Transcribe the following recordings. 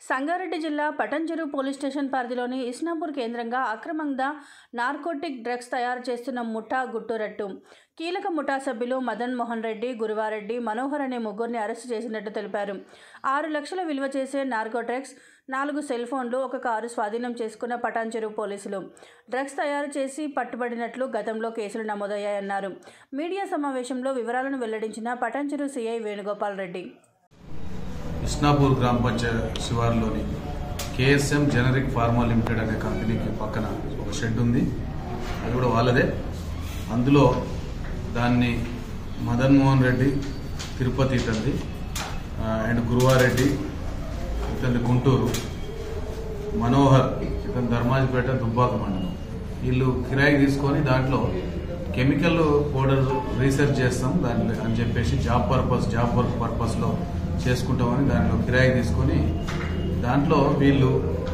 సంగారెడ్డి జిల్లా Patancheru police station పరిధిలోని ఇస్నాపూర్ కేంద్రంగా అక్రమంగా నార్కోటిక్ డ్రగ్స్ తయారు చేస్తున్న ముఠా గుట్టురట్టు కీలక ముఠా సభ్యులు మదన్ మోహన్ రెడ్డి గురువారెడ్డి మనోహర్ అనే ముగ్గురిని అరెస్టు చేసినట్టు తెలిపారు ఆరు లక్షల విలువ చేసే నార్కో డ్రగ్స్ నాలుగు సెల్ ఫోన్లు ఒక కారు స్వాధీనం చేసుకున్న పటాన్చెరు పోలీసులు డ్రగ్స్ తయారు చేసి పట్టుబడినట్లు గతంలో కేసులు నమోదయ్యాయన్నారు మీడియా సమావేశంలో వివరాలను వెల్లడించిన పటాన్చెరు సీఐ వేణుగోపాల్ రెడ్డి ఇస్నాపూర్ గ్రామ పంచాయత్ శివారులోని కేఎస్ఎం జనరిక్ ఫార్మా లిమిటెడ్ అనే కంపెనీకి పక్కన ఒక షెడ్ ఉంది అది కూడా వాళ్ళదే అందులో దాన్ని మదన్ మోహన్ రెడ్డి తిరుపతి ఇతంది అండ్ గురువారెడ్డి ఇతని గుంటూరు మనోహర్ ఇతను ధర్మాజిపేట దుబ్బాక మండలం వీళ్ళు కిరాయి తీసుకొని దాంట్లో కెమికల్ పౌడర్ రీసెర్చ్ చేస్తాం దాంట్లో అని చెప్పేసి జాబ్ పర్పస్ జాబ్ వర్క్ పర్పస్లో చేసుకుంటామని దాంట్లో కిరాయి తీసుకొని దాంట్లో వీళ్ళు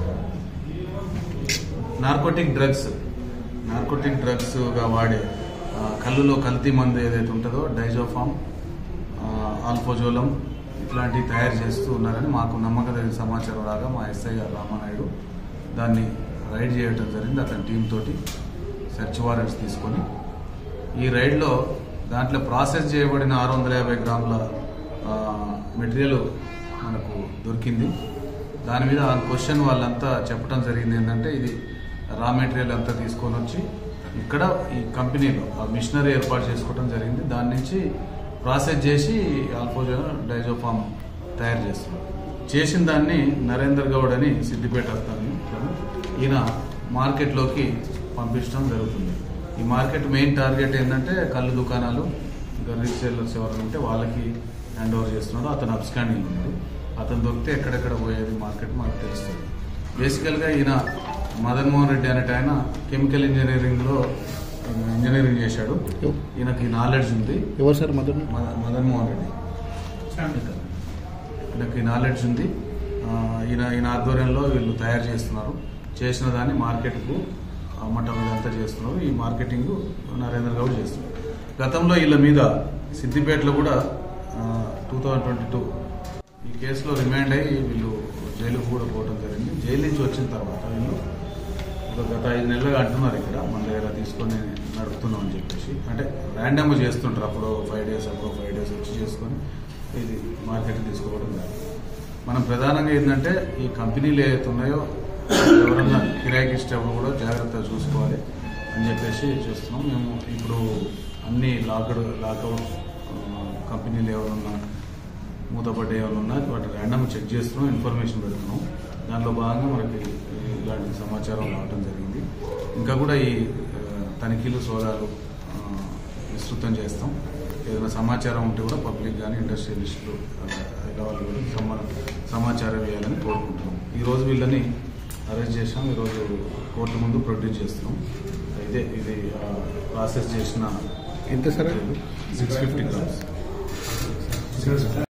నార్కోటిక్ డ్రగ్స్ నార్కోటిక్ డ్రగ్స్గా వాడే ఆ, కళ్ళులో కల్తీ మందు ఏదైతే ఉంటుందో డైజోఫామ్ ఆ, ఆల్ఫోజోలం ఇట్లాంటివి తయారు చేస్తూ ఉన్నారని మాకు నమ్మకం తెలిసిన సమాచారం రాగా మా ఎస్ఐ గారు రామానాయుడు దాన్ని రైడ్ చేయడం జరిగింది అతని టీం తోటి సెర్చ్ వారెంట్స్ తీసుకొని ఈ రైడ్లో దాంట్లో ప్రాసెస్ చేయబడిన ఆరు వందల యాభై గ్రాముల ఆ, మెటీరియల్ మనకు దొరికింది దాని మీద ఆ క్వశ్చన్ వాళ్ళంతా చెప్పడం జరిగింది ఏంటంటే ఇది రా మెటీరియల్ అంతా తీసుకొని వచ్చి ఇక్కడ ఈ కంపెనీలో ఆ మిషనరీ ఏర్పాటు చేసుకోవడం జరిగింది దాని నుంచి ప్రాసెస్ చేసి ఆల్ఫోజో డైజోఫామ్ తయారు చేస్తున్నారు చేసిన దాన్ని నరేందర్ గౌడ్ అని సిద్దిపేట అతను ఈయన మార్కెట్లోకి పంపించడం జరుగుతుంది ఈ మార్కెట్ మెయిన్ టార్గెట్ ఏంటంటే కళ్ళు దుకాణాలు ఇంకా రీసేలర్స్ ఎవరైనా ఉంటే వాళ్ళకి హ్యాండ్ ఓవర్ చేస్తున్నాడు అతను అబ్స్కాండింగ్ ఉన్నాడు అతను దొరికితే ఎక్కడెక్కడ పోయేది మార్కెట్ మనకు తెలుస్తుంది బేసికల్గా ఈయన మదన్ మోహన్ రెడ్డి అనేట ఆయన కెమికల్ ఇంజనీరింగ్లో ఇంజనీరింగ్ చేశాడు ఈయనకి నాలెడ్జ్ ఉంది ఎవరు సార్ మదన్ మద- మదన్ మోహన్ రెడ్డి ఈయనకి నాలెడ్జ్ ఉంది ఆ, ఈయన ఈయన ఆధ్వర్యంలో వీళ్ళు తయారు చేస్తున్నారు చేసిన దాన్ని మార్కెట్కు అమ్మటం ఇదంతా చేస్తున్నారు ఈ మార్కెటింగ్ నరేంద్ర గౌడ్ చేస్తున్నారు గతంలో వీళ్ళ మీద సిద్దిపేటలో కూడా టూ థౌజండ్ ట్వంటీ టూ ఈ కేసులో రిమాండ్ అయ్యి వీళ్ళు జైలుకు కూడా పోవడం జరిగింది జైలు నుంచి వచ్చిన తర్వాత వీళ్ళు ఒక గత ఐదు నెలలుగా అంటున్నారు ఇక్కడ మన దగ్గర తీసుకొని నడుపుతున్నాం అని చెప్పేసి అంటే ర్యాండమ్ చేస్తుంటారు అప్పుడు ఫైవ్ డేస్ అప్పుడు ఫైవ్ డేస్ వచ్చి చేసుకొని ఇది మార్కెట్ తీసుకోవడం జరుగుతుంది మనం ప్రధానంగా ఏంటంటే ఈ కంపెనీలు ఏవైతే ఉన్నాయో ఎవరన్నా కిరాయికి ఇచ్చేటప్పుడు కూడా జాగ్రత్తగా చూసుకోవాలి అని చెప్పేసి చూస్తున్నాం మేము ఇప్పుడు అన్ని లాక్డ్ లాక్అవుట్ కంపెనీలు ఎవరన్నా మూతపడ్డ ఏమైనా ఉన్నా వాటి ర్యాండమ్ చెక్ చేస్తున్నాం ఇన్ఫర్మేషన్ పెడుతున్నాం దాంట్లో భాగంగా మనకి ఇలాంటి సమాచారం రావడం జరిగింది ఇంకా కూడా ఈ ఆ, తనిఖీలు సోదాలు ఆ, విస్తృతం చేస్తాం ఏదైనా సమాచారం ఉంటే కూడా పబ్లిక్ కానీ ఇండస్ట్రియలిస్టులు ఇలా వాళ్ళు కూడా సమా సమాచారం ఇవ్వాలని కోరుకుంటున్నాం ఈరోజు వీళ్ళని అరెస్ట్ చేసాం ఈరోజు కోర్టు ముందు ప్రొడ్యూస్ చేస్తున్నాం ఇదే ఇది ఆ, ప్రాసెస్ చేసిన ఎంత సార్ సిక్స్ ఫిఫ్టీ గ్రామ్స్